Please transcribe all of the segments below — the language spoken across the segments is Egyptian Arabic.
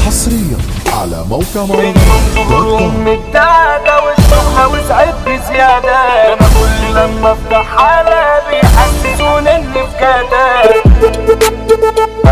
حصريا على موقع مهرجانات دوت ظهورهم كوم. متاكة والشبهة وسعت بزيادة أنا كل لما أفتح حالة بيحسسوني إني في كتاب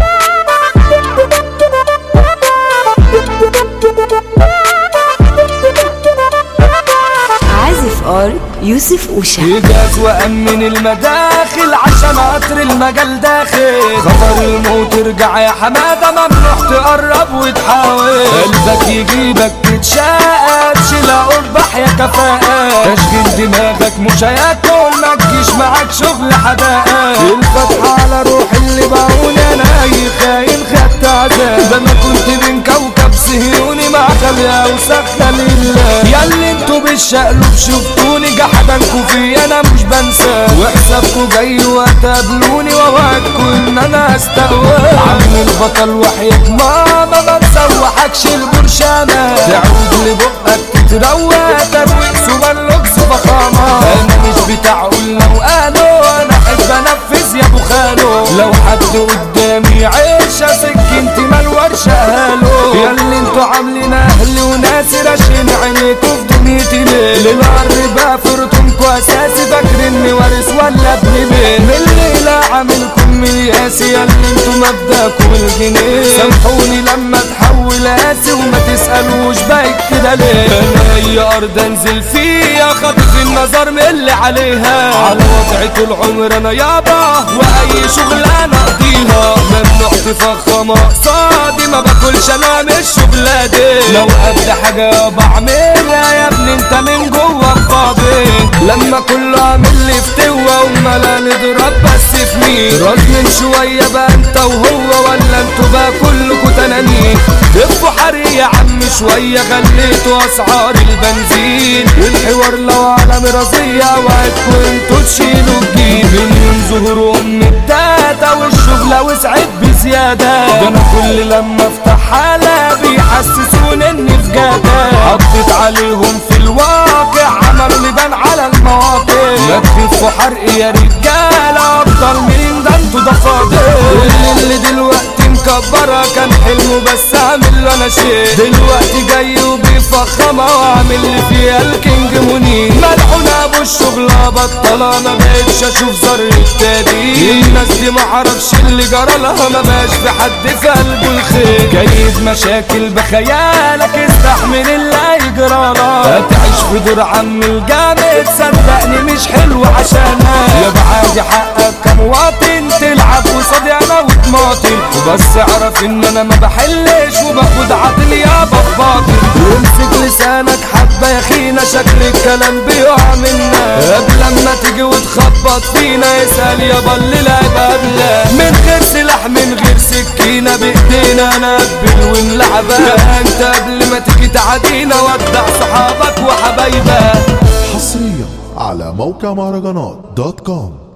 عازف ار يوسف اوشا إيجاز وأمن المداخل عشان قطر المجال داخل خطر الموت ارجع يا حمادة ممنوع تقرب وتحاول قلبك يجيبك تتشاقى تشيلها قربح يا كفاءة تشغيل دماغك مش هياكل ما تجيش معاك شغل حدائق الفتحة على روح اللي باعوني أنا أي خاين خدت عذاب ده أنا كنت بين كوكب صهيوني مع خليها وسخة لله ياللي انتوا بالشقلب شفتوني جحدنكوا في انا مش بنسى وحسابكوا جاي وهتقابلوني ووعدكوا ان انا استقوى عم البطل وحياة ماما ما مسوحكش البرشامة تعود لبقك تتروى ترويق سوبر لوكس فخامة انا مش بتاع قلنا وقالوا انا احب انفذ يا ابو خالو لو حد قدامي عيشة سكنتي ما الورشة هالو يا اللي انتوا عاملين اهلي وناسي راشين عينيكوا في دنيتي ليه للعر بقى فرطنكوا اساسي فاكرني وارث ولا ابن بيت من الليلة عاملكم من الياسي يا اللي انتوا مبداكم الجنيه سامحوني لما اتحول قاسي وما تسألوش بايك كده ليه انا اي ارض انزل فيها خاطف النظر من اللي عليها على وضعي طول عمر انا يابا واي شغلانه اقضيها ممنوع تفخم قصادي ما باكلش انا من الشغلة دي لو قد حاجة بعملها يا ابني انت من جوه فاضي لما كله عامل لي فتوة وملا نضرب بس في مين راس من شوية بقى انت وهو ولا انتوا بقى كلكوا تنانين ابقوا حري يا عم شوية خليتوا اسعار البنزين الحوار لو على مرضية وعدكوا انتوا تشيلوا الجيب من ظهور ام التاتا والشغلة وسعت بزيادة ده انا كل لما افتح حالة بيحسسوني اني في جادة حطيت عليهم في الواقع عملوا لي بان على المواقع ما تخفوا حرق يا رجالة افضل مين ده انتوا ده فاضي اللي, اللي دلوقتي مكبرة كان حلمه بس عامل له انا شيء دلوقتي جاي وبيفخمها وعامل لي فيها الكينج منير ملحون ابو الشغلة بطلة ما بقتش اشوف ذرة تاني الناس دي ما عرفش اللي جرى لها ما بقاش في حد في قلبه الخير جايب مشاكل بخيالك استحمل اللي هيجرى لك هتعيش في دور عم الجامد صدقني مش حلو عشانها يا بعادي حقك كمواطن تلعب قصادي انا وتماطل وبس اعرف ان انا ما بحلش وباخد عدل يابا في باطل وامسك لسانك حبه يا خينا شكل الكلام بيقع منا قبل ما تيجي وتخبط فينا اسال يابا اللي لعب قبلك من غير سلاح من غير سكينه بايدينا نقبل ونلعبها انت قبل ما تيجي تعادينا ودع صحابك وحبايبك حصريا على موقع مهرجانات دوت كوم